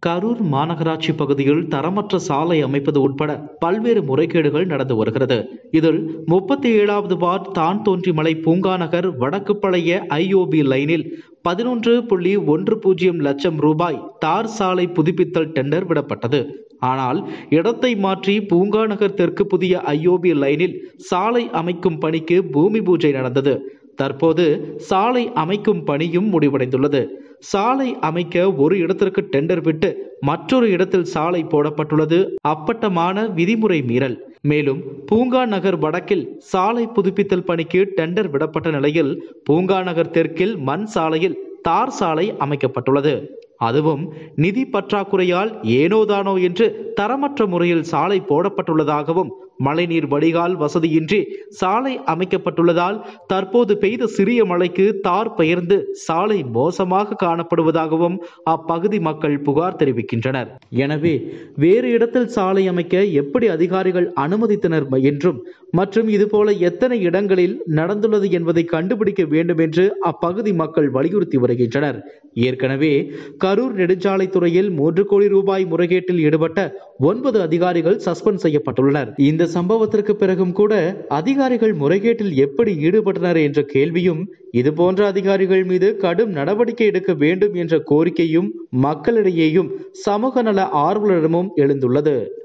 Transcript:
கரூர் மாநகராட்சி பகுதியில் தரமற்ற சாலை அமைப்பது உட்பட பல்வேறு முறைகேடுகள் நடந்து வருகிறது இதில் முப்பத்தி ஏழாவது வார்டு தான் தோன்றிமலை பூங்கா நகர் வடக்கு பழைய ஐஓபி லைனில் பதினொன்று புள்ளி ஒன்று பூஜ்ஜியம் லட்சம் ரூபாய் தார் சாலை புதுப்பித்தல் டெண்டர் விடப்பட்டது ஆனால் இடத்தை மாற்றி பூங்கா நகர் தெற்கு புதிய ஐஓபி லைனில் சாலை அமைக்கும் பணிக்கு பூமி பூஜை நடந்தது தற்போது சாலை அமைக்கும் பணியும் முடிவடைந்துள்ளது சாலை அமைக்க ஒரு இடத்திற்கு டெண்டர் விட்டு மற்றொரு இடத்தில் சாலை போடப்பட்டுள்ளது அப்பட்டமான விதிமுறை மீறல் மேலும் பூங்கா நகர் வடக்கில் சாலை புதுப்பித்தல் பணிக்கு டெண்டர் விடப்பட்ட நிலையில் பூங்கா நகர் தெற்கில் மண் சாலையில் தார் சாலை அமைக்கப்பட்டுள்ளது அதுவும் நிதி பற்றாக்குறையால் ஏனோதானோ என்று தரமற்ற முறையில் சாலை போடப்பட்டுள்ளதாகவும் மழைநீர் வடிகால் வசதியின்றி சாலை அமைக்கப்பட்டுள்ளதால் தற்போது பெய்த சிறிய மழைக்கு தார் பெயர்ந்து சாலை மோசமாக காணப்படுவதாகவும் அப்பகுதி மக்கள் புகார் தெரிவிக்கின்றனர் எனவே வேறு இடத்தில் சாலை அமைக்க எப்படி அதிகாரிகள் அனுமதித்தனர் என்றும் மற்றும் இதுபோல எத்தனை இடங்களில் நடந்துள்ளது என்பதை கண்டுபிடிக்க வேண்டும் என்று அப்பகுதி மக்கள் வலியுறுத்தி வருகின்றனர் ஏற்கனவே கரூர் நெடுஞ்சாலைத்துறையில் மூன்று கோடி ரூபாய் முறைகேட்டில் ஈடுபட்ட ஒன்பது அதிகாரிகள் சஸ்பெண்ட் செய்யப்பட்டுள்ளனர் இந்த சம்பவத்திற்கு பிறகும் கூட அதிகாரிகள் முறைகேட்டில் எப்படி ஈடுபட்டனர் என்ற கேள்வியும் இதுபோன்ற அதிகாரிகள் மீது கடும் நடவடிக்கை எடுக்க வேண்டும் என்ற கோரிக்கையும் மக்களிடையேயும் சமூக நல ஆர்வலரிடமும் எழுந்துள்ளது